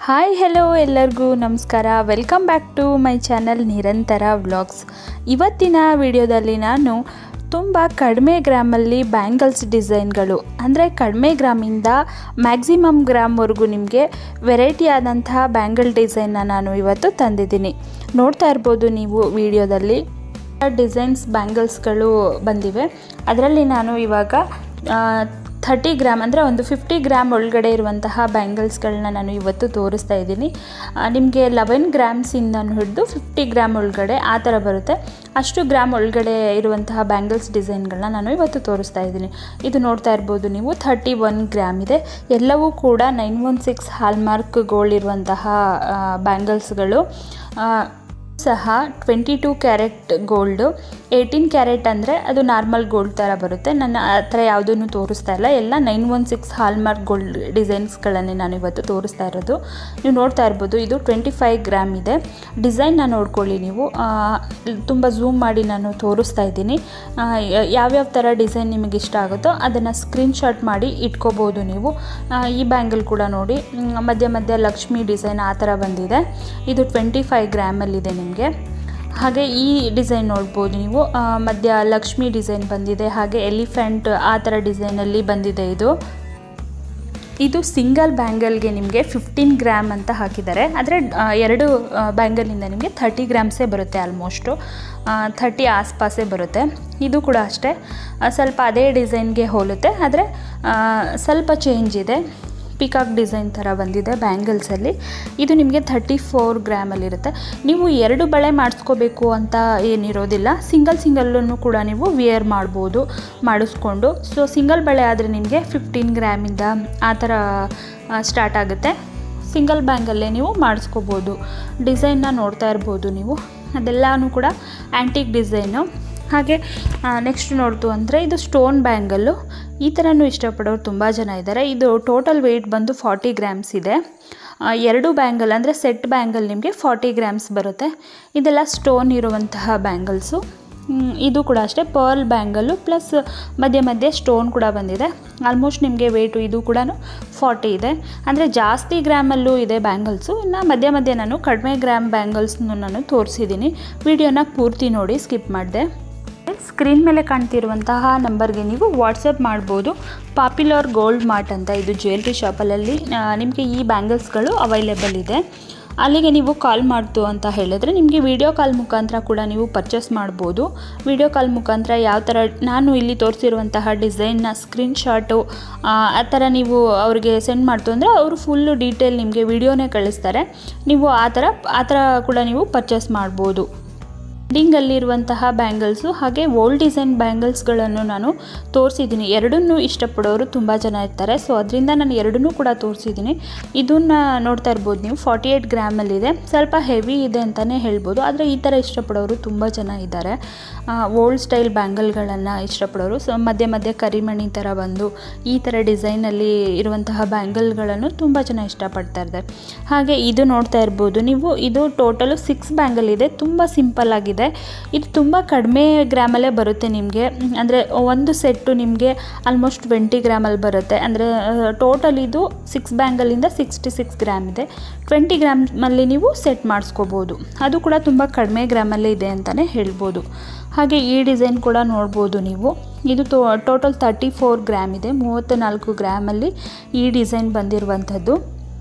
hi hello ಎಲ್ಲರಿಗೂ ನಮಸ್ಕಾರ welcome back to my channel Nirantara vlogs ಇವತ್ತಿನ ವಿಡಿಯೋದಲ್ಲಿ ನಾನು ತುಂಬ ಕಡಿಮೆ ಗ್ರಾಮಲ್ಲಿ ಬ್ಯಾಂಗಲ್ಸ್ ಡಿಸೈನ್ಗಳು ಅಂದರೆ ಕಡಿಮೆ ಗ್ರಾಮಿಂದ ಮ್ಯಾಕ್ಸಿಮಮ್ ಗ್ರಾಮ್ವರೆಗೂ ನಿಮಗೆ ವೆರೈಟಿ ಆದಂತಹ ಬ್ಯಾಂಗಲ್ ಡಿಸೈನ್ನ ನಾನು ಇವತ್ತು ತಂದಿದ್ದೀನಿ ನೋಡ್ತಾ ಇರ್ಬೋದು ನೀವು ವಿಡಿಯೋದಲ್ಲಿ ಡಿಸೈನ್ಸ್ ಬ್ಯಾಂಗಲ್ಸ್ಗಳು ಬಂದಿವೆ ಅದರಲ್ಲಿ ನಾನು ಇವಾಗ ಥರ್ಟಿ ಗ್ರಾಮ್ ಅಂದರೆ ಒಂದು ಫಿಫ್ಟಿ ಗ್ರಾಮ್ ಒಳಗಡೆ ಇರುವಂತಹ ಬ್ಯಾಂಗಲ್ಸ್ಗಳನ್ನ ನಾನು ಇವತ್ತು ತೋರಿಸ್ತಾ ಇದ್ದೀನಿ ನಿಮಗೆ ಲೆವೆನ್ ಗ್ರಾಮ್ಸಿಂದ ಹಿಡಿದು ಫಿಫ್ಟಿ ಗ್ರಾಮ್ ಒಳಗಡೆ ಆ ಥರ ಬರುತ್ತೆ ಅಷ್ಟು ಗ್ರಾಮ್ ಒಳಗಡೆ ಇರುವಂತಹ ಬ್ಯಾಂಗಲ್ಸ್ ಡಿಸೈನ್ಗಳನ್ನ ನಾನು ಇವತ್ತು ತೋರಿಸ್ತಾ ಇದ್ದೀನಿ ಇದು ನೋಡ್ತಾ ಇರ್ಬೋದು ನೀವು ಥರ್ಟಿ ಒನ್ ಗ್ರಾಮ್ ಇದೆ ಎಲ್ಲವೂ ಕೂಡ nine one six hallmark gold ಇರುವಂತಹ ಬ್ಯಾಂಗಲ್ಸ್ಗಳು ಸಹ twenty two carat gold eighteen carat ಅಂದರೆ ಅದು ನಾರ್ಮಲ್ ಗೋಲ್ಡ್ ಥರ ಬರುತ್ತೆ ನನ್ನ ಆ ಥರ ಯಾವುದನ್ನು ತೋರಿಸ್ತಾ ಇಲ್ಲ ಎಲ್ಲ nine one six hallmark gold ಡಿಸೈನ್ಸ್ಗಳನ್ನೇ ನಾನು ಇವತ್ತು ತೋರಿಸ್ತಾ ಇರೋದು ನೀವು ನೋಡ್ತಾ ಇರ್ಬೋದು ಇದು ಟ್ವೆಂಟಿ ಫೈವ್ ಗ್ರಾಮ್ ಇದೆ ಡಿಸೈನ್ನ ನೋಡ್ಕೊಳ್ಳಿ ನೀವು ತುಂಬ ಝೂಮ್ ಮಾಡಿ ನಾನು ತೋರಿಸ್ತಾ ಇದ್ದೀನಿ ಯಾವ್ಯಾವ ಥರ ಡಿಸೈನ್ ನಿಮಗೆ ಇಷ್ಟ ಆಗುತ್ತೋ ಅದನ್ನು ಸ್ಕ್ರೀನ್ಶಾಟ್ ಮಾಡಿ ಇಟ್ಕೋಬೋದು ನೀವು ಈ ಬ್ಯಾಂಗಲ್ ಕೂಡ ನೋಡಿ ಮಧ್ಯ ಮಧ್ಯ ಲಕ್ಷ್ಮಿ ಡಿಸೈನ್ ಆ ಥರ ಬಂದಿದೆ ಇದು ಟ್ವೆಂಟಿ ಫೈವ್ ಗ್ರಾಮಲ್ಲಿದೆ ನಿಮಗೆ ಹಾಗೆ ಈ ಡಿಸೈನ್ ನೋಡ್ಬೋದು ನೀವು ಮಧ್ಯ ಲಕ್ಷ್ಮಿ ಡಿಸೈನ್ ಬಂದಿದೆ ಹಾಗೆ ಎಲಿಫೆಂಟ್ ಆ ಥರ ಡಿಸೈನಲ್ಲಿ ಬಂದಿದೆ ಇದು ಇದು ಸಿಂಗಲ್ ಬ್ಯಾಂಗಲ್ಗೆ ನಿಮಗೆ ಫಿಫ್ಟೀನ್ ಗ್ರಾಮ್ ಅಂತ ಹಾಕಿದ್ದಾರೆ ಆದರೆ ಎರಡು ಬ್ಯಾಂಗಲಿಂದ ನಿಮಗೆ ಥರ್ಟಿ ಗ್ರಾಮ್ಸೇ ಬರುತ್ತೆ ಆಲ್ಮೋಸ್ಟು ಥರ್ಟಿ ಆಸ್ಪಾಸೇ ಬರುತ್ತೆ ಇದು ಕೂಡ ಅಷ್ಟೇ ಸ್ವಲ್ಪ ಅದೇ ಡಿಸೈನ್ಗೆ ಹೋಲುತ್ತೆ ಆದರೆ ಸ್ವಲ್ಪ ಚೇಂಜ್ ಇದೆ ಪಿಕಾಕ್ ಡಿಸೈನ್ ಥರ ಬಂದಿದೆ ಬ್ಯಾಂಗಲ್ಸಲ್ಲಿ ಇದು ನಿಮಗೆ ಥರ್ಟಿ ಫೋರ್ ಗ್ರಾಮಲ್ಲಿರುತ್ತೆ ನೀವು ಎರಡು ಬಳೆ ಮಾಡಿಸ್ಕೋಬೇಕು ಅಂತ ಏನಿರೋದಿಲ್ಲ ಸಿಂಗಲ್ ಸಿಂಗಲ್ಲನ್ನು ಕೂಡ ನೀವು ವಿಯರ್ ಮಾಡ್ಬೋದು ಮಾಡಿಸ್ಕೊಂಡು ಸೊ ಸಿಂಗಲ್ ಬಳೆ ಆದರೆ ನಿಮಗೆ ಫಿಫ್ಟೀನ್ ಗ್ರಾಮಿಂದ ಆ ಥರ ಸ್ಟಾರ್ಟ್ ಆಗುತ್ತೆ ಸಿಂಗಲ್ ಬ್ಯಾಂಗಲ್ಲೇ ನೀವು ಮಾಡಿಸ್ಕೋಬೋದು ಡಿಸೈನ್ನ ನೋಡ್ತಾ ಇರ್ಬೋದು ನೀವು ಅದೆಲ್ಲನೂ ಕೂಡ ಆ್ಯಂಟಿಕ್ ಡಿಸೈನು ಹಾಗೆ ನೆಕ್ಸ್ಟ್ ನೋಡ್ತು ಅಂದರೆ ಇದು ಸ್ಟೋನ್ ಬ್ಯಾಂಗಲ್ಲು ಈ ಥರನೂ ಇಷ್ಟಪಡೋರು ತುಂಬ ಜನ ಇದ್ದಾರೆ ಇದು ಟೋಟಲ್ ವೆಯ್ಟ್ ಬಂದು ಫಾರ್ಟಿ ಗ್ರಾಮ್ಸ್ ಇದೆ ಎರಡು ಬ್ಯಾಂಗಲ್ ಅಂದರೆ ಸೆಟ್ ಬ್ಯಾಂಗಲ್ ನಿಮಗೆ ಫಾರ್ಟಿ ಗ್ರಾಮ್ಸ್ ಬರುತ್ತೆ ಇದೆಲ್ಲ ಸ್ಟೋನ್ ಇರುವಂತಹ ಬ್ಯಾಂಗಲ್ಸು ಇದು ಕೂಡ ಅಷ್ಟೇ ಪರ್ಲ್ ಬ್ಯಾಂಗಲ್ಲು ಪ್ಲಸ್ ಮಧ್ಯೆ ಮಧ್ಯೆ ಸ್ಟೋನ್ ಕೂಡ ಬಂದಿದೆ ಆಲ್ಮೋಸ್ಟ್ ನಿಮಗೆ ವೆಯ್ಟು ಇದು ಕೂಡ ಫಾರ್ಟಿ ಇದೆ ಅಂದರೆ ಜಾಸ್ತಿ ಗ್ರಾಮಲ್ಲೂ ಇದೆ ಬ್ಯಾಂಗಲ್ಸು ಇನ್ನು ಮಧ್ಯೆ ಮಧ್ಯೆ ನಾನು ಕಡಿಮೆ ಗ್ರಾಮ್ ಬ್ಯಾಂಗಲ್ಸ್ನು ನಾನು ತೋರಿಸಿದ್ದೀನಿ ವಿಡಿಯೋನ ಪೂರ್ತಿ ನೋಡಿ ಸ್ಕಿಪ್ ಮಾಡಿದೆ ಸ್ಕ್ರೀನ್ ಮೇಲೆ ಕಾಣ್ತಿರುವಂತಹ ನಂಬರ್ಗೆ ನೀವು ವಾಟ್ಸಪ್ ಮಾಡ್ಬೋದು ಪಾಪ್ಯುಲರ್ ಗೋಲ್ಡ್ ಮಾರ್ಟ್ ಅಂತ ಇದು ಜ್ಯುವೆಲ್ರಿ ಶಾಪಲ್ಲಿ ನಿಮಗೆ ಈ ಬ್ಯಾಂಗಲ್ಸ್ಗಳು ಅವೈಲೇಬಲ್ ಇದೆ ಅಲ್ಲಿಗೆ ನೀವು ಕಾಲ್ ಮಾಡ್ತು ಅಂತ ಹೇಳಿದ್ರೆ ನಿಮಗೆ ವಿಡಿಯೋ ಕಾಲ್ ಮುಖಾಂತರ ಕೂಡ ನೀವು ಪರ್ಚೇಸ್ ಮಾಡ್ಬೋದು ವಿಡಿಯೋ ಕಾಲ್ ಮುಖಾಂತರ ಯಾವ ಥರ ನಾನು ಇಲ್ಲಿ ತೋರಿಸಿರುವಂತಹ ಡಿಸೈನ್ನ ಸ್ಕ್ರೀನ್ಶಾಟು ಆ ಥರ ನೀವು ಅವ್ರಿಗೆ ಸೆಂಡ್ ಮಾಡ್ತು ಅಂದರೆ ಅವರು ಫುಲ್ಲು ಡೀಟೇಲ್ ನಿಮಗೆ ವಿಡಿಯೋನೇ ಕಳಿಸ್ತಾರೆ ನೀವು ಆ ಥರ ಆ ಥರ ಕೂಡ ನೀವು ಪರ್ಚೇಸ್ ಮಾಡ್ಬೋದು ಡಿಂಗಲ್ಲಿರುವಂತಹ ಬ್ಯಾಂಗಲ್ಸು ಹಾಗೆ ಓಲ್ಡ್ ಡಿಸೈನ್ ಬ್ಯಾಂಗಲ್ಸ್ಗಳನ್ನು ನಾನು ತೋರಿಸಿದ್ದೀನಿ ಎರಡನ್ನೂ ಇಷ್ಟಪಡೋರು ತುಂಬ ಜನ ಇರ್ತಾರೆ ಸೊ ಅದರಿಂದ ನಾನು ಎರಡನ್ನೂ ಕೂಡ ತೋರಿಸಿದ್ದೀನಿ ಇದನ್ನು ನೋಡ್ತಾ ಇರ್ಬೋದು ನೀವು ಫಾರ್ಟಿ ಏಯ್ಟ್ ಗ್ರಾಮಲ್ಲಿದೆ ಸ್ವಲ್ಪ ಹೆವಿ ಇದೆ ಅಂತಲೇ ಹೇಳ್ಬೋದು ಆದರೆ ಈ ಥರ ಇಷ್ಟಪಡೋರು ತುಂಬ ಜನ ಇದ್ದಾರೆ ಓಲ್ಡ್ ಸ್ಟೈಲ್ ಬ್ಯಾಂಗಲ್ಗಳನ್ನು ಇಷ್ಟಪಡೋರು ಸೊ ಮಧ್ಯೆ ಮಧ್ಯೆ ಕರಿಮಣಿ ಥರ ಬಂದು ಈ ಥರ ಡಿಸೈನಲ್ಲಿ ಇರುವಂತಹ ಬ್ಯಾಂಗಲ್ಗಳನ್ನು ತುಂಬ ಜನ ಇಷ್ಟಪಡ್ತಾ ಇದ್ದಾರೆ ಹಾಗೆ ಇದು ನೋಡ್ತಾ ಇರ್ಬೋದು ನೀವು ಇದು ಟೋಟಲು ಸಿಕ್ಸ್ ಬ್ಯಾಂಗಲ್ ಇದೆ ತುಂಬ ಸಿಂಪಲ್ ಆಗಿದೆ ಇದು ತುಂಬ ಕಡಿಮೆ ಗ್ರಾಮಲ್ಲೇ ಬರುತ್ತೆ ನಿಮಗೆ ಅಂದರೆ ಒಂದು ಸೆಟ್ಟು ನಿಮಗೆ ಆಲ್ಮೋಸ್ಟ್ ಟ್ವೆಂಟಿ ಗ್ರಾಮಲ್ಲಿ ಬರುತ್ತೆ ಅಂದರೆ ಟೋಟಲ್ ಇದು ಸಿಕ್ಸ್ ಬ್ಯಾಂಗಲಿಂದ ಸಿಕ್ಸ್ಟಿ ಸಿಕ್ಸ್ ಗ್ರಾಮ್ ಇದೆ ಟ್ವೆಂಟಿ ಗ್ರಾಮಲ್ಲಿ ನೀವು ಸೆಟ್ ಮಾಡಿಸ್ಕೋಬೋದು ಅದು ಕೂಡ ತುಂಬ ಕಡಿಮೆ ಗ್ರಾಮಲ್ಲೇ ಇದೆ ಅಂತಲೇ ಹೇಳ್ಬೋದು ಹಾಗೆ ಈ ಡಿಸೈನ್ ಕೂಡ ನೋಡ್ಬೋದು ನೀವು ಇದು ತೋ ಟೋಟಲ್ ತರ್ಟಿ ಫೋರ್ ಗ್ರಾಮ್ ಇದೆ ಮೂವತ್ತು ನಾಲ್ಕು ಗ್ರಾಮಲ್ಲಿ ಈ ಡಿಸೈನ್ ಬಂದಿರುವಂಥದ್ದು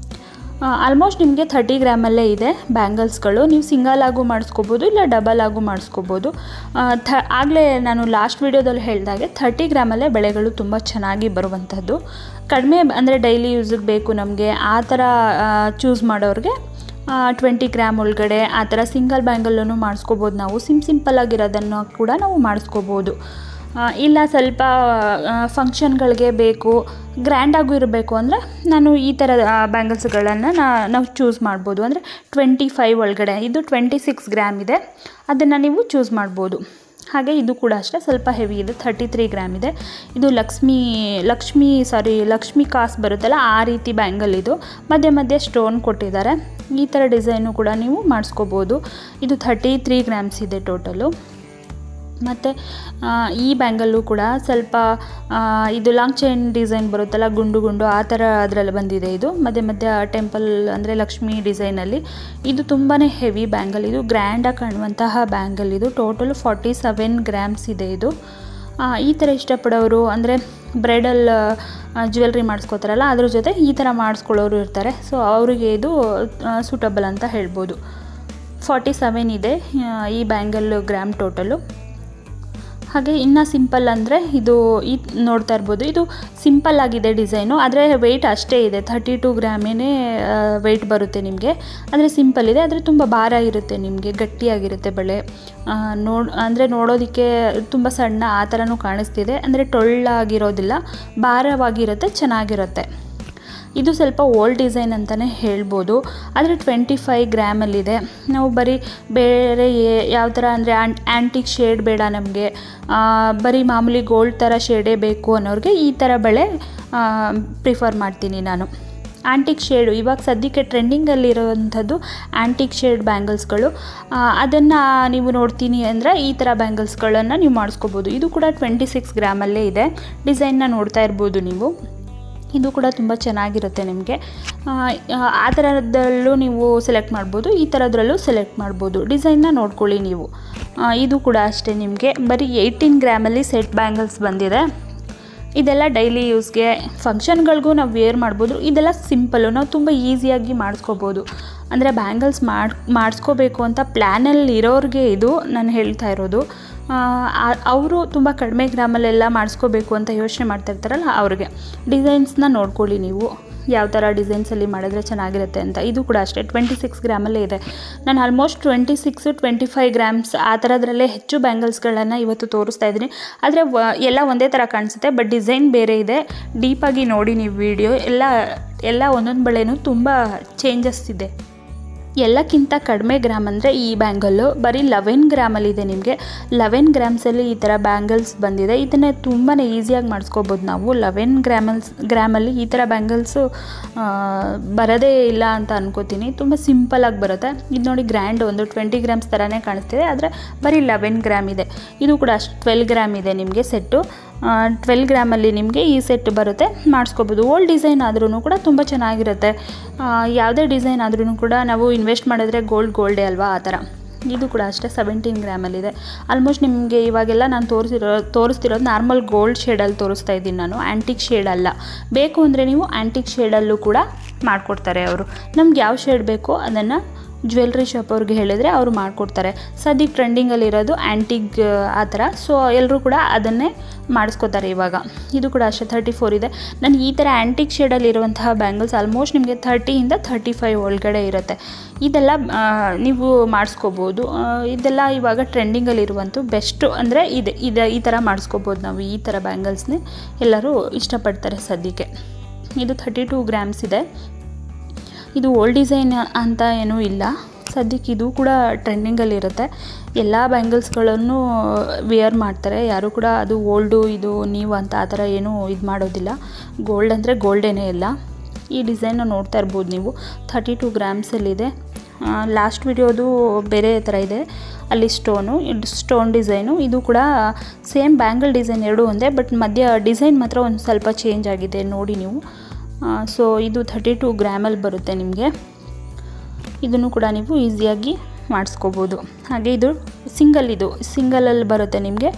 ಆಲ್ಮೋಸ್ಟ್ ನಿಮಗೆ ಥರ್ಟಿ ಗ್ರಾಮಲ್ಲೇ ಇದೆ ಬ್ಯಾಂಗಲ್ಸ್ಗಳು ನೀವು ಸಿಂಗಲ್ ಆಗು ಮಾಡಿಸ್ಕೋಬೋದು ಇಲ್ಲ ಡಬಲ್ ಆಗು ಮಾಡಿಸ್ಕೋಬೋದು ಥ ಆಗಲೇ ನಾನು ಲಾಸ್ಟ್ ವೀಡಿಯೋದಲ್ಲಿ ಹೇಳಿದಾಗೆ ಥರ್ಟಿ ಗ್ರಾಮಲ್ಲೇ ಬೆಳೆಗಳು ತುಂಬ ಚೆನ್ನಾಗಿ ಬರುವಂಥದ್ದು ಕಡಿಮೆ ಅಂದರೆ ಡೈಲಿ ಯೂಸಿಗೆ ಬೇಕು ನಮಗೆ ಆ ಥರ ಚೂಸ್ ಮಾಡೋರಿಗೆ ಟ್ವೆಂಟಿ ಗ್ರಾಮ್ ಒಳಗಡೆ ಆ ಥರ ಸಿಂಗಲ್ ಬ್ಯಾಂಗಲ್ಲೂ ಮಾಡಿಸ್ಕೋಬೋದು ನಾವು ಸಿಮ್ ಸಿಂಪಲ್ ಆಗಿರೋದನ್ನು ಕೂಡ ನಾವು ಮಾಡಿಸ್ಕೋಬೋದು ಇಲ್ಲ ಸ್ವಲ್ಪ ಫಂಕ್ಷನ್ಗಳಿಗೆ ಬೇಕು ಗ್ರ್ಯಾಂಡಾಗೂ ಇರಬೇಕು ಅಂದರೆ ನಾನು ಈ ಥರ ಬ್ಯಾಂಗಲ್ಸ್ಗಳನ್ನು ನಾವು ಚೂಸ್ ಮಾಡ್ಬೋದು ಅಂದರೆ ಟ್ವೆಂಟಿ ಫೈವ್ ಒಳಗಡೆ ಇದು ಟ್ವೆಂಟಿ ಸಿಕ್ಸ್ ಗ್ರಾಮ್ ಇದೆ ಅದನ್ನು ನೀವು ಚೂಸ್ ಮಾಡ್ಬೋದು ಹಾಗೆ ಇದು ಕೂಡ ಅಷ್ಟೇ ಸ್ವಲ್ಪ ಹೆವಿ ಇದೆ ಥರ್ಟಿ ತ್ರೀ ಗ್ರಾಮ್ ಇದೆ ಇದು ಲಕ್ಷ್ಮಿ ಲಕ್ಷ್ಮಿ ಸಾರಿ ಲಕ್ಷ್ಮಿ ಕಾಸ್ ಬರುತ್ತಲ್ಲ ಆ ರೀತಿ ಬ್ಯಾಂಗಲ್ ಇದು ಮಧ್ಯೆ ಮಧ್ಯೆ ಸ್ಟೋನ್ ಕೊಟ್ಟಿದ್ದಾರೆ ಈ ಥರ ಡಿಸೈನು ಕೂಡ ನೀವು ಮಾಡಿಸ್ಕೋಬೋದು ಇದು ಥರ್ಟಿ ತ್ರೀ ಗ್ರಾಮ್ಸ್ ಇದೆ ಟೋಟಲು ಮತ್ತು ಈ ಬ್ಯಾಂಗಲ್ಲು ಕೂಡ ಸ್ವಲ್ಪ ಆ, ಇದು ಲಾಂಗ್ ಚೈನ್ ಡಿಸೈನ್ ಬರುತ್ತಲ್ಲ ಗುಂಡು ಗುಂಡು ಆ ಥರ ಅದರಲ್ಲಿ ಬಂದಿದೆ ಇದು ಮಧ್ಯೆ ಮಧ್ಯ ಟೆಂಪಲ್ ಅಂದರೆ ಲಕ್ಷ್ಮಿ ಡಿಸೈನಲ್ಲಿ ಇದು ತುಂಬಾ ಹೆವಿ ಬ್ಯಾಂಗಲ್ ಇದು ಗ್ರ್ಯಾಂಡಾಗಿ ಕಾಣುವಂತಹ ಬ್ಯಾಂಗಲ್ ಇದು ಟೋಟಲ್ ಫಾರ್ಟಿ ಸೆವೆನ್ ಗ್ರಾಮ್ಸ್ ಇದೆ ಇದು ಆ, ಈ ಥರ ಇಷ್ಟಪಡೋರು ಅಂದರೆ ಬ್ರೈಡಲ್ ಜ್ಯುವೆಲ್ರಿ ಮಾಡಿಸ್ಕೋತಾರಲ್ಲ ಅದ್ರ ಜೊತೆ ಈ ಥರ ಮಾಡಿಸ್ಕೊಳ್ಳೋರು ಇರ್ತಾರೆ ಸೊ ಅವರಿಗೆ ಇದು ಸೂಟಬಲ್ ಅಂತ ಹೇಳ್ಬೋದು ಫಾರ್ಟಿ ಸೆವೆನ್ ಇದೆ ಆ, ಈ ಬ್ಯಾಂಗಲ್ ಗ್ರಾಮ್ ಟೋಟಲು ಹಾಗೆ ಇನ್ನು ಸಿಂಪಲ್ ಅಂದರೆ ಇದು ಈ ನೋಡ್ತಾ ಇರ್ಬೋದು ಇದು ಸಿಂಪಲ್ ಆಗಿದೆ ಡಿಸೈನು ಆದರೆ ವೆಯ್ಟ್ ಅಷ್ಟೇ ಇದೆ ಥರ್ಟಿ ಟು ಗ್ರಾಮೇನೇ ವೆಯ್ಟ್ ಬರುತ್ತೆ ನಿಮಗೆ ಆದರೆ ಸಿಂಪಲ್ ಇದೆ ಆದರೆ ತುಂಬ ಭಾರ ಇರುತ್ತೆ ನಿಮಗೆ ಗಟ್ಟಿಯಾಗಿರುತ್ತೆ ಬಳೆ ಆ, ನೋಡ್ ಅಂದರೆ ನೋಡೋದಕ್ಕೆ ತುಂಬ ಸಣ್ಣ ಆ ಥರನೂ ಕಾಣಿಸ್ತಿದೆ ಅಂದರೆ ಟೊಳ್ಳಾಗಿರೋದಿಲ್ಲ ಭಾರವಾಗಿರುತ್ತೆ ಚೆನ್ನಾಗಿರುತ್ತೆ ಇದು ಸ್ವಲ್ಪ ಓಲ್ಡ್ ಡಿಸೈನ್ ಅಂತಲೇ ಹೇಳ್ಬೋದು ಆದರೆ ಟ್ವೆಂಟಿ ಫೈವ್ ಗ್ರಾಮಲ್ಲಿದೆ ನಾವು ಬರೀ ಬೇರೆ ಏ- ಯಾವ ಥರ ಅಂದರೆ ಆ್ಯಂಟಿಕ್ ಶೇಡ್ ಬೇಡ ನಮಗೆ ಬರೀ ಮಾಮೂಲಿ ಗೋಲ್ಡ್ ಥರ ಶೇಡೇ ಬೇಕು ಅನ್ನೋರಿಗೆ ಈ ಥರ ಬಳೆ ಪ್ರಿಫರ್ ಮಾಡ್ತೀನಿ ನಾನು ಆ್ಯಂಟಿಕ್ ಶೇಡು ಇವಾಗ ಸದ್ಯಕ್ಕೆ ಟ್ರೆಂಡಿಂಗಲ್ಲಿರೋವಂಥದ್ದು ಆ್ಯಂಟಿಕ್ ಶೇಡ್ ಬ್ಯಾಂಗಲ್ಸ್ಗಳು ಅದನ್ನು ನೀವು ನೋಡ್ತೀನಿ ಅಂದರೆ ಈ ಥರ ಬ್ಯಾಂಗಲ್ಸ್ಗಳನ್ನು ನೀವು ಮಾಡಿಸ್ಕೋಬೋದು ಇದು ಕೂಡ ಟ್ವೆಂಟಿ ಸಿಕ್ಸ್ ಗ್ರಾಮಲ್ಲೇ ಇದೆ ಡಿಸೈನ್ನ ನೋಡ್ತಾ ಇರ್ಬೋದು ನೀವು ಇದು ಕೂಡ ತುಂಬ ಚೆನ್ನಾಗಿರುತ್ತೆ ನಿಮಗೆ ಆ ಥರದಲ್ಲೂ ನೀವು ಸೆಲೆಕ್ಟ್ ಮಾಡ್ಬೋದು ಈ ಥರದ್ರಲ್ಲೂ ಸೆಲೆಕ್ಟ್ ಮಾಡ್ಬೋದು ಡಿಸೈನ್ನ ನೋಡ್ಕೊಳ್ಳಿ ನೀವು ಆ, ಇದು ಕೂಡ ಅಷ್ಟೇ ನಿಮಗೆ ಬರೀ ಏಯ್ಟೀನ್ ಗ್ರಾಮಲ್ಲಿ ಸೆಟ್ ಬ್ಯಾಂಗಲ್ಸ್ ಬಂದಿದೆ ಇದೆಲ್ಲ ಡೈಲಿ ಯೂಸ್ಗೆ ಫಂಕ್ಷನ್ಗಳಿಗೂ ನಾವು ವೇರ್ ಮಾಡ್ಬೋದು ಇದೆಲ್ಲ ಸಿಂಪಲ್ಲು ನಾವು ತುಂಬ ಈಸಿಯಾಗಿ ಮಾಡಿಸ್ಕೋಬೋದು ಅಂದರೆ ಬ್ಯಾಂಗಲ್ಸ್ ಮಾಡಿ ಮಾಡಿಸ್ಕೋಬೇಕು ಅಂತ ಪ್ಲ್ಯಾನಲ್ಲಿ ಇರೋರಿಗೆ ಇದು ನಾನು ಹೇಳ್ತಾ ಇರೋದು ಅವರು ತುಂಬ ಕಡಿಮೆ ಗ್ರಾಮಲ್ಲೆಲ್ಲ ಮಾಡಿಸ್ಕೋಬೇಕು ಅಂತ ಯೋಚನೆ ಮಾಡ್ತಾ ಇರ್ತಾರಲ್ಲ ಅವ್ರಿಗೆ ಡಿಸೈನ್ಸ್ನ ನೋಡ್ಕೊಳ್ಳಿ ನೀವು ಯಾವ ಥರ ಡಿಸೈನ್ಸಲ್ಲಿ ಮಾಡಿದ್ರೆ ಚೆನ್ನಾಗಿರುತ್ತೆ ಅಂತ ಇದು ಕೂಡ ಅಷ್ಟೇ ಟ್ವೆಂಟಿ ಸಿಕ್ಸ್ ಗ್ರಾಮಲ್ಲೇ ಇದೆ ನಾನು almost twenty six twenty five grams ಆ ಥರದ್ರಲ್ಲೇ ಹೆಚ್ಚು ಬ್ಯಾಂಗಲ್ಸ್ಗಳನ್ನು ಇವತ್ತು ತೋರಿಸ್ತಾ ಇದ್ದೀನಿ ಆದರೆ ವ ಎಲ್ಲ ಒಂದೇ ಥರ ಕಾಣಿಸುತ್ತೆ ಬಟ್ ಡಿಸೈನ್ ಬೇರೆ ಇದೆ ಡೀಪಾಗಿ ನೋಡಿ ನೀವು ವಿಡಿಯೋ ಎಲ್ಲ ಎಲ್ಲ ಒಂದೊಂದು ಬಳೆನೂ ತುಂಬ ಚೇಂಜಸ್ ಇದೆ ಎಲ್ಲಕ್ಕಿಂತ ಕಡಿಮೆ ಗ್ರಾಮ್ ಅಂದರೆ ಈ ಬ್ಯಾಂಗಲ್ಲು ಬರೀ ಲೆವೆನ್ ಗ್ರಾಮಲ್ಲಿದೆ ನಿಮಗೆ ಲೆವೆನ್ ಗ್ರಾಮ್ಸಲ್ಲಿ ಈ ಥರ ಬ್ಯಾಂಗಲ್ಸ್ ಬಂದಿದೆ ಇದನ್ನು ತುಂಬಾ ಈಸಿಯಾಗಿ ಮಾಡಿಸ್ಕೋಬೋದು ನಾವು ಲೆವೆನ್ ಗ್ರಾಮಲ್ಸ್ ಗ್ರಾಮಲ್ಲಿ ಈ ಥರ ಬ್ಯಾಂಗಲ್ಸು ಬರೋದೇ ಇಲ್ಲ ಅಂತ ಅನ್ಕೋತೀನಿ ತುಂಬ ಸಿಂಪಲಾಗಿ ಬರುತ್ತೆ ಇದು ನೋಡಿ ಗ್ರ್ಯಾಂಡ್ ಒಂದು ಟ್ವೆಂಟಿ ಗ್ರಾಮ್ಸ್ ಥರನೇ ಕಾಣಿಸ್ತಿದೆ ಆದರೆ ಬರೀ ಲೆವೆನ್ ಗ್ರಾಮ್ ಇದೆ ಇದು ಕೂಡ ಅಷ್ಟು ಟ್ವೆಲ್ ಗ್ರಾಮ್ ಇದೆ ನಿಮಗೆ ಸೆಟ್ಟು ಟ್ವೆಲ್ ಗ್ರಾಮಲ್ಲಿ ನಿಮಗೆ ಈ ಸೆಟ್ ಬರುತ್ತೆ ಮಾಡಿಸ್ಕೋಬೋದು ಓಲ್ಡ್ ಡಿಸೈನ್ ಆದ್ರೂ ಕೂಡ ತುಂಬ ಚೆನ್ನಾಗಿರುತ್ತೆ ಆ, ಯಾವುದೇ ಡಿಸೈನ್ ಆದ್ರೂ ಕೂಡ ನಾವು ಇನ್ವೆಸ್ಟ್ ಮಾಡಿದ್ರೆ ಗೋಲ್ಡ್ ಗೋಲ್ಡೇ ಅಲ್ವಾ ಆ ಥರ ಇದು ಕೂಡ ಅಷ್ಟೇ ಸೆವೆಂಟೀನ್ ಗ್ರಾಮಲ್ಲಿದೆ ಆಲ್ಮೋಸ್ಟ್ ನಿಮಗೆ ಇವಾಗೆಲ್ಲ ನಾನು ತೋರಿಸಿರೋ ತೋರಿಸ್ತಿರೋದು ನಾರ್ಮಲ್ ಗೋಲ್ಡ್ ಶೇಡಲ್ಲಿ ತೋರಿಸ್ತಾ ಇದ್ದೀನಿ ನಾನು ಆ್ಯಂಟಿಕ್ ಶೇಡ್ ಅಲ್ಲ ಬೇಕು ಅಂದರೆ ನೀವು ಆ್ಯಂಟಿಕ್ ಶೇಡಲ್ಲೂ ಕೂಡ ಮಾಡಿಕೊಡ್ತಾರೆ ಅವರು ನಮ್ಗೆ ಯಾವ ಶೇಡ್ ಬೇಕೋ ಅದನ್ನು ಜ್ಯುವೆಲ್ರಿ ಶಾಪ್ ಅವ್ರಿಗೆ ಹೇಳಿದರೆ ಅವರು ಮಾಡಿಕೊಡ್ತಾರೆ ಸದ್ಯಕ್ಕೆ ಟ್ರೆಂಡಿಂಗಲ್ಲಿರೋದು ಆ್ಯಂಟಿಗ್ ಆ ಥರ ಸೊ ಎಲ್ಲರೂ ಕೂಡ ಅದನ್ನೇ ಮಾಡಿಸ್ಕೋತಾರೆ ಇವಾಗ ಇದು ಕೂಡ ಅಷ್ಟೇ ತರ್ಟಿ ಫೋರ್ ಇದೆ ನಾನು ಈ ಥರ ಆ್ಯಂಟಿಕ್ ಶೇಡಲ್ಲಿರುವಂತಹ ಬ್ಯಾಂಗಲ್ಸ್ ಆಲ್ಮೋಸ್ಟ್ ನಿಮಗೆ ಥರ್ಟಿಯಿಂದ ಥರ್ಟಿ ಫೈವ್ ಒಳಗಡೆ ಇರುತ್ತೆ ಇದೆಲ್ಲ ಆ, ನೀವು ಮಾಡಿಸ್ಕೋಬೋದು ಆ, ಇದೆಲ್ಲ ಇವಾಗ ಟ್ರೆಂಡಿಂಗಲ್ಲಿರುವಂಥ ಬೆಸ್ಟು ಅಂದರೆ ಇದೆ ಇದೆ ಈ ಥರ ಮಾಡಿಸ್ಕೋಬೋದು ನಾವು ಈ ಥರ ಬ್ಯಾಂಗಲ್ಸ್ನೇ ಎಲ್ಲರೂ ಇಷ್ಟಪಡ್ತಾರೆ ಸದ್ಯಕ್ಕೆ ಇದು ಥರ್ಟಿ ಟೂ ಗ್ರಾಮ್ಸ್ ಇದೆ ಇದು ಓಲ್ಡ್ ಡಿಸೈನ್ ಅಂತ ಏನೂ ಇಲ್ಲ ಸದ್ಯಕ್ಕೆ ಇದು ಕೂಡ ಟ್ರೆಂಡಿಂಗಲ್ಲಿರುತ್ತೆ ಎಲ್ಲ ಬ್ಯಾಂಗಲ್ಸ್ಗಳನ್ನು ವೇರ್ ಮಾಡ್ತಾರೆ ಯಾರು ಕೂಡ ಅದು ಓಲ್ಡು ಇದು ನೀವು ಅಂತ ಆ ಥರ ಏನೂ ಇದು ಮಾಡೋದಿಲ್ಲ ಗೋಲ್ಡ್ ಅಂದರೆ ಗೋಲ್ಡೇನೇ ಇಲ್ಲ ಈ ಡಿಸೈನ್ನ ನೋಡ್ತಾ ಇರ್ಬೋದು ನೀವು ಥರ್ಟಿ ಟು ಗ್ರಾಮ್ಸಲ್ಲಿದೆ ಲಾಸ್ಟ್ ವಿಡಿಯೋದು ಬೇರೆ ಥರ ಇದೆ ಅಲ್ಲಿ ಸ್ಟೋನು ಇದು ಸ್ಟೋನ್ ಡಿಸೈನು ಇದು ಕೂಡ ಸೇಮ್ ಬ್ಯಾಂಗಲ್ ಡಿಸೈನ್ ಎರಡೂ ಒಂದೇ ಬಟ್ ಮಧ್ಯ ಡಿಸೈನ್ ಮಾತ್ರ ಒಂದು ಸ್ವಲ್ಪ ಚೇಂಜ್ ಆಗಿದೆ ನೋಡಿ ನೀವು ಸೊ ಇದು ಥರ್ಟಿ ಟು ಗ್ರಾಮಲ್ಲಿ ಬರುತ್ತೆ ನಿಮಗೆ ಇದನ್ನು ಕೂಡ ನೀವು ಈಸಿಯಾಗಿ ಮಾಡಿಸ್ಕೋಬೋದು ಹಾಗೆ ಇದು ಸಿಂಗಲ್ ಇದು ಸಿಂಗಲಲ್ಲಿ ಬರುತ್ತೆ ನಿಮಗೆ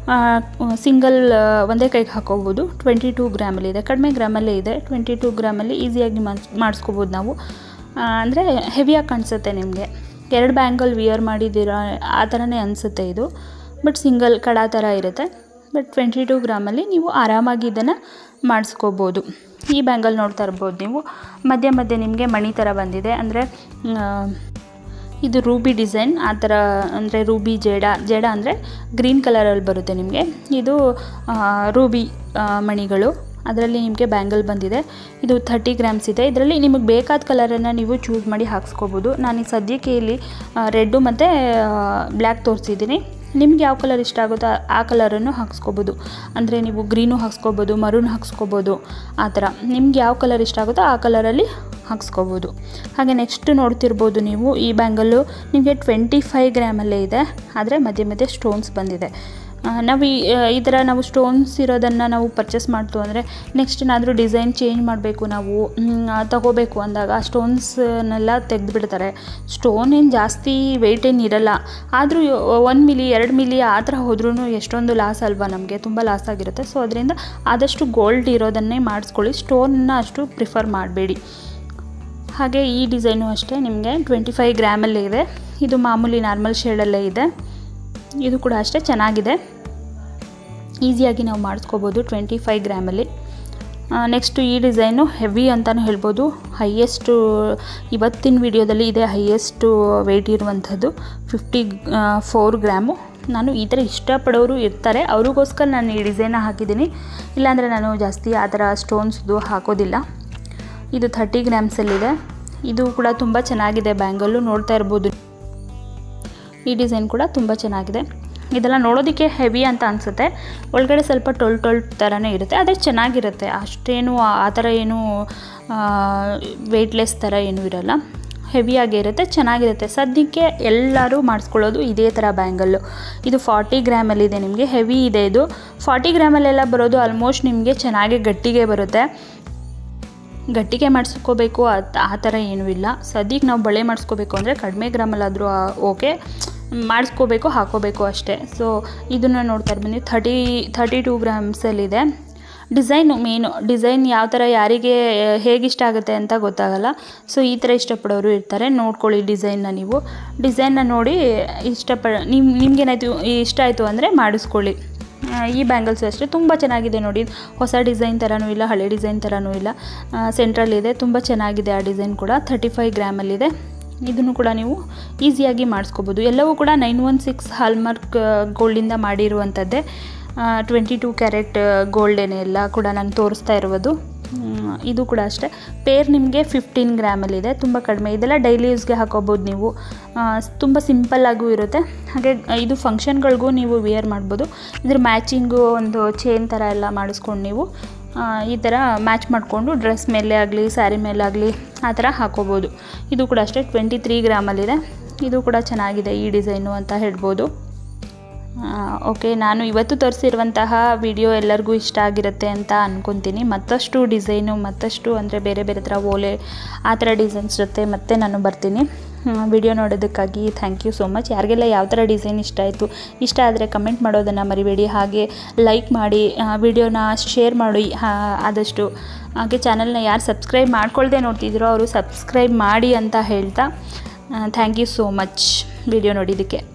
ಸಿಂಗಲ್ ಒಂದೇ ಕೈಗೆ ಹಾಕೋಬೋದು ಟ್ವೆಂಟಿ ಟೂ ಗ್ರಾಮಲ್ಲಿ ಇದೆ ಕಡಿಮೆ ಗ್ರಾಮಲ್ಲೇ ಇದೆ ಟ್ವೆಂಟಿ ಟೂ ಗ್ರಾಮಲ್ಲಿ ಈಸಿಯಾಗಿ ಮಾಡಿಸ್ ಮಾಡಿಸ್ಕೋಬೋದು ನಾವು ಅಂದರೆ ಹೆವಿಯಾಗಿ ಕಾಣಿಸುತ್ತೆ ನಿಮಗೆ ಎರಡು ಬ್ಯಾಂಗಲ್ ವಿಯರ್ ಮಾಡಿದ್ದೀರ ಆ ಥರನೇ ಅನಿಸುತ್ತೆ ಇದು ಬಟ್ ಸಿಂಗಲ್ ಕಡ ಥರ ಇರುತ್ತೆ ಬಟ್ ಟ್ವೆಂಟಿ ಟೂ ಗ್ರಾಮಲ್ಲಿ ನೀವು ಆರಾಮಾಗಿ ಇದನ್ನು ಮಾಡಿಸ್ಕೋಬೋದು ಈ ಬ್ಯಾಂಗಲ್ ನೋಡ್ತಾ ಇರ್ಬೋದು ನೀವು ಮಧ್ಯೆ ಮಧ್ಯೆ ನಿಮಗೆ ಮಣಿ ಥರ ಬಂದಿದೆ ಅಂದರೆ ಇದು ರೂಬಿ ಡಿಸೈನ್ ಆ ಥರ ಅಂದರೆ ರೂಬಿ ಜೇಡ ಜೇಡ ಅಂದರೆ ಗ್ರೀನ್ ಕಲರಲ್ಲಿ ಬರುತ್ತೆ ನಿಮಗೆ ಇದು ಆ, ರೂಬಿ ಆ, ಮಣಿಗಳು ಅದರಲ್ಲಿ ನಿಮಗೆ ಬ್ಯಾಂಗಲ್ ಬಂದಿದೆ ಇದು ಥರ್ಟಿ ಗ್ರಾಮ್ಸ್ ಇದೆ ಇದರಲ್ಲಿ ನಿಮಗೆ ಬೇಕಾದ ಕಲರನ್ನು ನೀವು ಚೂಸ್ ಮಾಡಿ ಹಾಕ್ಸ್ಕೋಬೋದು ನಾನು ಈ ಸದ್ಯಕ್ಕೆ ಇಲ್ಲಿ ರೆಡ್ಡು ಮತ್ತು ಬ್ಲ್ಯಾಕ್ ತೋರಿಸಿದ್ದೀನಿ ನಿಮ್ಗೆ ಯಾವ ಕಲರ್ ಇಷ್ಟ ಆಗುತ್ತೋ ಆ- ಆ ಕಲರನ್ನು ಹಾಕ್ಸ್ಕೊಬೋದು ಅಂದರೆ ನೀವು ಗ್ರೀನು ಹಾಕ್ಸ್ಕೊಬೋದು ಮರೂನ್ ಹಾಕ್ಸ್ಕೊಬೋದು ಆ ಥರ ನಿಮ್ಗೆ ಯಾವ ಕಲರ್ ಇಷ್ಟ ಆಗುತ್ತೋ ಆ ಕಲರಲ್ಲಿ ಹಾಕ್ಸ್ಕೊಬೋದು ಹಾಗೆ ನೆಕ್ಸ್ಟ್ ನೋಡ್ತಿರ್ಬೋದು ನೀವು ಈ ಬ್ಯಾಂಗಲ್ಲು ನಿಮಗೆ ಟ್ವೆಂಟಿ ಫೈವ್ ಗ್ರಾಮಲ್ಲೇ ಇದೆ ಆದರೆ ಮಧ್ಯೆ ಮಧ್ಯೆ ಸ್ಟೋನ್ಸ್ ಬಂದಿದೆ ಆ, ನಾವು ಈ ಈ ಥರ ನಾವು ಸ್ಟೋನ್ಸ್ ಇರೋದನ್ನು ನಾವು ಪರ್ಚೇಸ್ ಮಾಡ್ತು ಅಂದರೆ ನೆಕ್ಸ್ಟ್ ಏನಾದರೂ ಡಿಸೈನ್ ಚೇಂಜ್ ಮಾಡಬೇಕು ನಾವು ಮ್, ಆ, ತಗೋಬೇಕು ಅಂದಾಗ ಆ ಸ್ಟೋನ್ಸ್ನೆಲ್ಲ ತೆಗೆದುಬಿಡ್ತಾರೆ ಸ್ಟೋನ್ ಏನು ಜಾಸ್ತಿ ವೆಯ್ಟ್ ಏನು ಇರಲ್ಲ ಆದರೂ ಒಂದು ಮಿಲಿ ಎರಡು ಮಿಲಿ ಆ ಥರ ಹೋದ್ರೂ ಎಷ್ಟೊಂದು ಲಾಸ್ ಅಲ್ವಾ ನಮಗೆ ತುಂಬ ಲಾಸ್ ಆಗಿರುತ್ತೆ ಸೊ ಅದರಿಂದ ಆದಷ್ಟು ಗೋಲ್ಡ್ ಇರೋದನ್ನೇ ಮಾಡಿಸ್ಕೊಳ್ಳಿ ಸ್ಟೋನ್ನ ಅಷ್ಟು ಪ್ರಿಫರ್ ಮಾಡಬೇಡಿ ಹಾಗೆ ಈ ಡಿಸೈನು ಅಷ್ಟೇ ನಿಮಗೆ ಟ್ವೆಂಟಿ ಫೈವ್ ಗ್ರಾಮಲ್ಲೇ ಇದೆ ಇದು ಮಾಮೂಲಿ ನಾರ್ಮಲ್ ಶೇಡಲ್ಲೇ ಇದೆ ಇದು ಕೂಡ ಅಷ್ಟೇ ಚೆನ್ನಾಗಿದೆ ಈಸಿಯಾಗಿ ನಾವು ಮಾಡಿಸ್ಕೋಬೋದು ಟ್ವೆಂಟಿ ಫೈವ್ ಗ್ರಾಮಲ್ಲಿ ನೆಕ್ಸ್ಟು ಈ ಡಿಸೈನು ಹೆವಿ ಅಂತಲೂ ಹೇಳ್ಬೋದು ಹೈಯೆಸ್ಟು ಇವತ್ತಿನ ವಿಡಿಯೋದಲ್ಲಿ ಇದೆ ಹೈಯೆಸ್ಟು ವೆಯ್ಟ್ ಇರುವಂಥದ್ದು ಫಿಫ್ಟಿ ಫೋರ್ ಗ್ರಾಮು ನಾನು ಈ ಥರ ಇಷ್ಟಪಡೋರು ಇರ್ತಾರೆ ಅವ್ರಿಗೋಸ್ಕರ ನಾನು ಈ ಡಿಸೈನ ಹಾಕಿದ್ದೀನಿ ಇಲ್ಲಾಂದರೆ ನಾನು ಜಾಸ್ತಿ ಆ ಥರ ಸ್ಟೋನ್ಸ್ದು ಹಾಕೋದಿಲ್ಲ ಇದು ಥರ್ಟಿ ಗ್ರಾಮ್ಸಲ್ಲಿದೆ ಇದು ಕೂಡ ತುಂಬ ಚೆನ್ನಾಗಿದೆ ಬ್ಯಾಂಗಲ್ಲು ನೋಡ್ತಾ ಇರ್ಬೋದು ಈ ಡಿಸೈನ್ ಕೂಡ ತುಂಬ ಚೆನ್ನಾಗಿದೆ ಇದೆಲ್ಲ ನೋಡೋದಕ್ಕೆ ಹೆವಿ ಅಂತ ಅನಿಸುತ್ತೆ ಒಳಗಡೆ ಸ್ವಲ್ಪ ಟೊಲ್ ಟೊಲ್ ಥರನೇ ಇರುತ್ತೆ ಆದರೆ ಚೆನ್ನಾಗಿರುತ್ತೆ ಅಷ್ಟೇನು ಆ- ಆ ಥರ ಏನು ವೆಯ್ಟ್ಲೆಸ್ ಥರ ಏನೂ ಇರಲ್ಲ ಹೆವಿಯಾಗಿ ಇರುತ್ತೆ ಚೆನ್ನಾಗಿರುತ್ತೆ ಸದ್ಯಕ್ಕೆ ಎಲ್ಲರೂ ಮಾಡಿಸ್ಕೊಳ್ಳೋದು ಇದೇ ಥರ ಬ್ಯಾಂಗಲ್ಲು ಇದು ಫಾರ್ಟಿ ಗ್ರಾಮಲ್ಲಿದೆ ನಿಮಗೆ ಹೆವಿ ಇದೆ ಇದು ಫಾರ್ಟಿ ಗ್ರಾಮಲ್ಲೆಲ್ಲ ಬರೋದು ಆಲ್ಮೋಸ್ಟ್ ನಿಮಗೆ ಚೆನ್ನಾಗಿ ಗಟ್ಟಿಗೆ ಬರುತ್ತೆ ಗಟ್ಟಿಗೆ ಮಾಡಿಸ್ಕೋಬೇಕು ಆ ಥರ ಏನೂ ಇಲ್ಲ ಸದ್ಯಕ್ಕೆ ನಾವು ಬಳೆ ಮಾಡಿಸ್ಕೋಬೇಕು ಅಂದರೆ ಕಡಿಮೆ ಗ್ರಾಮಲ್ಲಾದರೂ ಓಕೆ ಮಾಡಿಸ್ಕೋಬೇಕು ಹಾಕೋಬೇಕು ಅಷ್ಟೇ ಸೊ ಇದನ್ನು ನೋಡ್ತಾ ಬನ್ನಿ ಥರ್ಟಿ ಥರ್ಟಿ ಟೂ ಗ್ರಾಮ್ಸಲ್ಲಿದೆ ಡಿಸೈನು ಮೇನು ಡಿಸೈನ್ ಯಾವ ಥರ ಯಾರಿಗೆ ಹೇಗೆ ಇಷ್ಟ ಆಗುತ್ತೆ ಅಂತ ಗೊತ್ತಾಗಲ್ಲ ಸೊ ಈ ಥರ ಇಷ್ಟಪಡೋರು ಇರ್ತಾರೆ ನೋಡ್ಕೊಳ್ಳಿ ಡಿಸೈನ್ನ ನೀವು ಡಿಸೈನ್ನ ನೋಡಿ ಇಷ್ಟಪಡ ನಿಮ್ಮ ನಿಮ್ಗೇನಾಯ್ತು ಇಷ್ಟ ಆಯಿತು ಅಂದರೆ ಮಾಡಿಸ್ಕೊಳ್ಳಿ ಆ, ಈ ಬ್ಯಾಂಗಲ್ಸು ಅಷ್ಟೇ ತುಂಬ ಚೆನ್ನಾಗಿದೆ ನೋಡಿ ಹೊಸ ಡಿಸೈನ್ ಥರನೂ ಇಲ್ಲ ಹಳೆ ಡಿಸೈನ್ ಥರನೂ ಇಲ್ಲ ಸೆಂಟ್ರಲ್ ಇದೆ ತುಂಬ ಚೆನ್ನಾಗಿದೆ ಆ ಡಿಸೈನ್ ಕೂಡ ಥರ್ಟಿ ಫೈವ್ ಗ್ರಾಮಲ್ಲಿದೆ ಇದನ್ನು ಕೂಡ ನೀವು ಈಸಿಯಾಗಿ ಮಾಡಿಸ್ಕೋಬೋದು ಎಲ್ಲವೂ ಕೂಡ ನೈನ್ ಒನ್ ಸಿಕ್ಸ್ ಹಾಲ್ಮಾರ್ಕ್ ಗೋಲ್ಡಿಂದ ಮಾಡಿರುವಂಥದ್ದೇ ಟ್ವೆಂಟಿ ಟೂ ಕ್ಯಾರೆಟ್ ಗೋಲ್ಡೇನೆ ಎಲ್ಲ ಕೂಡ ನಾನು ತೋರಿಸ್ತಾ ಇರುವುದು ಹ್ಮ್, ಇದು ಕೂಡ ಅಷ್ಟೇ ಪೇರ್ ನಿಮಗೆ ಫಿಫ್ಟೀನ್ ಗ್ರಾಮಲ್ಲಿದೆ ತುಂಬ ಕಡಿಮೆ ಇದೆಲ್ಲ ಡೈಲಿ ಯೂಸ್ಗೆ ಹಾಕೋಬೋದು ನೀವು ತುಂಬ ಸಿಂಪಲ್ಲಾಗೂ ಇರುತ್ತೆ ಹಾಗೆ ಇದು ಫಂಕ್ಷನ್ಗಳಿಗೂ ನೀವು ವೇರ್ ಮಾಡ್ಬೋದು ಇದ್ರ ಮ್ಯಾಚಿಂಗು ಒಂದು ಚೇನ್ ಥರ ಎಲ್ಲ ಮಾಡಿಸ್ಕೊಂಡು ನೀವು ಆ, ಈ ಥರ ಮ್ಯಾಚ್ ಮಾಡಿಕೊಂಡು ಡ್ರೆಸ್ ಮೇಲೆ ಆಗಲಿ ಸ್ಯಾರಿ ಮೇಲೆ ಆಗಲಿ ಆ ಥರ ಹಾಕೋಬೋದು ಇದು ಕೂಡ ಅಷ್ಟೇ ಟ್ವೆಂಟಿ ತ್ರೀ ಗ್ರಾಮಲ್ಲಿದೆ ಇದು ಕೂಡ ಚೆನ್ನಾಗಿದೆ ಈ ಡಿಸೈನು ಅಂತ ಹೇಳ್ಬೋದು ಓಕೆ ನಾನು ಇವತ್ತು ತೋರಿಸಿರುವಂತಹ ವಿಡಿಯೋ ಎಲ್ಲರಿಗೂ ಇಷ್ಟ ಆಗಿರುತ್ತೆ ಅಂತ ಅಂದ್ಕೊತೀನಿ ಮತ್ತಷ್ಟು ಡಿಸೈನು ಮತ್ತಷ್ಟು ಅಂದರೆ ಬೇರೆ ಬೇರೆ ಥರ ಓಲೆ ಆ ಥರ ಡಿಸೈನ್ಸ್ ಜೊತೆ ಮತ್ತೆ ನಾನು ಬರ್ತೀನಿ ವಿಡಿಯೋ ನೋಡೋದಕ್ಕಾಗಿ ಥ್ಯಾಂಕ್ ಯು ಸೋ ಮಚ್ ಯಾರಿಗೆಲ್ಲ ಯಾವ ಥರ ಡಿಸೈನ್ ಇಷ್ಟ ಆಯಿತು ಇಷ್ಟ ಆದರೆ ಕಮೆಂಟ್ ಮಾಡೋದನ್ನು ಮರಿಬೇಡಿ ಹಾಗೆ ಲೈಕ್ ಮಾಡಿ ವಿಡಿಯೋನ ಶೇರ್ ಮಾಡಿ ಹಾ- ಆದಷ್ಟು ಹಾಗೆ ಚಾನಲ್ನ ಯಾರು ಸಬ್ಸ್ಕ್ರೈಬ್ ಮಾಡ್ಕೊಳ್ದೆ ನೋಡ್ತಿದ್ದೀರೋ ಅವರು ಸಬ್ಸ್ಕ್ರೈಬ್ ಮಾಡಿ ಅಂತ ಹೇಳ್ತಾ thank you so much video ನೋಡಿದ್ದಕ್ಕೆ